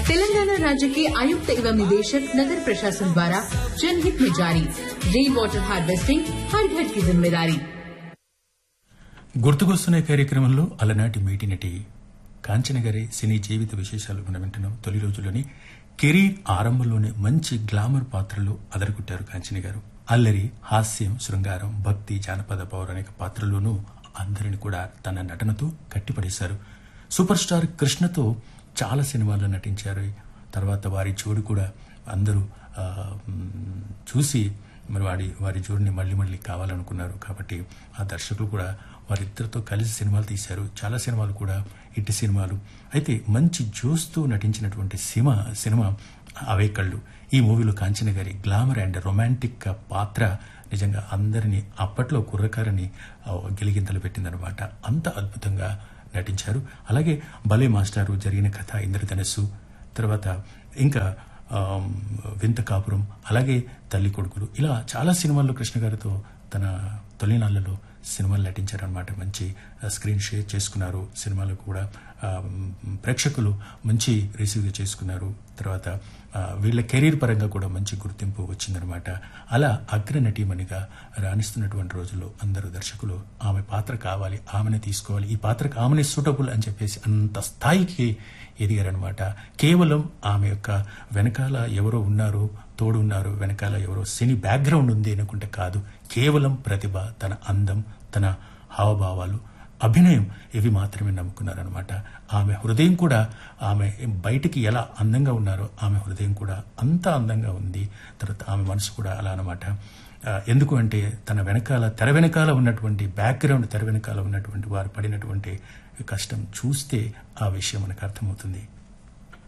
तेलंगाना राज्य के आयुक्त एवं निदेशक नगर प्रशासन द्वारा जनहित में जारी रेन वाटर हार्वेस्टिंग हर घर की जिम्मेदारी గుర్తుకొస్తున్న కార్యక్రమంలో అలనాటి మేటి నటి కాంచన గారి సినీ జీవిత విశేషాలు మనం వింటున్నాం తొలి రోజుల్లోని కెరీర్ ఆరంభంలోనే మంచి గ్లామర్ పాత్రలు అదరగొట్టారు కాంచన గారు అల్లరి హాస్యం శృంగారం భక్తి జానపద పౌరాణిక పాత్రలోనూ అందరిని కూడా తన నటనతో కట్టిపడేశారు సూపర్ స్టార్ కృష్ణతో చాలా సినిమాల్లో నటించారు తర్వాత వారి జోడు కూడా అందరూ ఆ, మ్, చూసి మరి వాడి వారి జోడిని మళ్ళీ మళ్ళీ కావాలనుకున్నారు కాబట్టి ఆ దర్శకులు కూడా వారిద్దరితో కలిసి సినిమాలు తీశారు చాలా సినిమాలు కూడా ఇట్టి సినిమాలు అయితే మంచి జోస్తో నటించినటువంటి సినిమా సినిమా అవే కళ్ళు ఈ మూవీలో కాంచన గారి గ్లామర్ అండ్ రొమాంటిక్ పాత్ర నిజంగా అందరినీ అప్పట్లో కుర్రకారని ఆ, గిలిగింతలు పెట్టిందనమాట అంత అద్భుతంగా నటించారు అలాగే భలే మాస్టారు జరిగిన కథ ఇంద్రధనస్సు తర్వాత ఇంకా ఆమ్, వింత కాపురం అలాగే తల్లి కొడుకులు ఇలా చాలా సినిమాల్లో కృష్ణ గారితో తన తొలినాళ్లలో సినిమాలు నటించారనమాట మంచి ఆ, స్క్రీన్ షేర్ చేసుకున్నారు సినిమాలు కూడా ఆ, మ్, ప్రేక్షకులు మంచి రిసీవ్ చేసుకున్నారు తర్వాత ఆ, వీళ్ళ కెరీర్ పరంగా కూడా మంచి గుర్తింపు వచ్చిందనమాట అలా అగ్ర నటీమణిగా రాణిస్తున్నటువంటి రోజుల్లో అందరూ దర్శకులు ఆమె పాత్ర కావాలి ఆమెనే తీసుకోవాలి ఈ పాత్రకు ఆమెనే సూటబుల్ అని చెప్పేసి అంత స్థాయికి ఎదిగారనమాట కేవలం ఆమె యొక్క వెనకాల ఎవరో ఉన్నారు తోడు ఉన్నారు వెనకాల ఎవరో సినీ బ్యాక్గ్రౌండ్ ఉంది అనుకుంటే కాదు కేవలం ప్రతిభ తన అందం తన హావభావాలు అభినయం ఇవి మాత్రమే నమ్ముకున్నారనమాట ఆమె హృదయం కూడా ఆమె బయటికి ఎలా అందంగా ఉన్నారో ఆమె హృదయం కూడా అంత అందంగా ఉంది తర్వాత ఆమె మనసు కూడా అలా అనమాట ఆ, ఎందుకు అంటే తన వెనకాల తెర వెనకాల ఉన్నటువంటి బ్యాక్గ్రౌండ్ తెర వెనకాల ఉన్నటువంటి వారు పడినటువంటి కష్టం చూస్తే ఆ విషయం మనకు అర్థమవుతుంది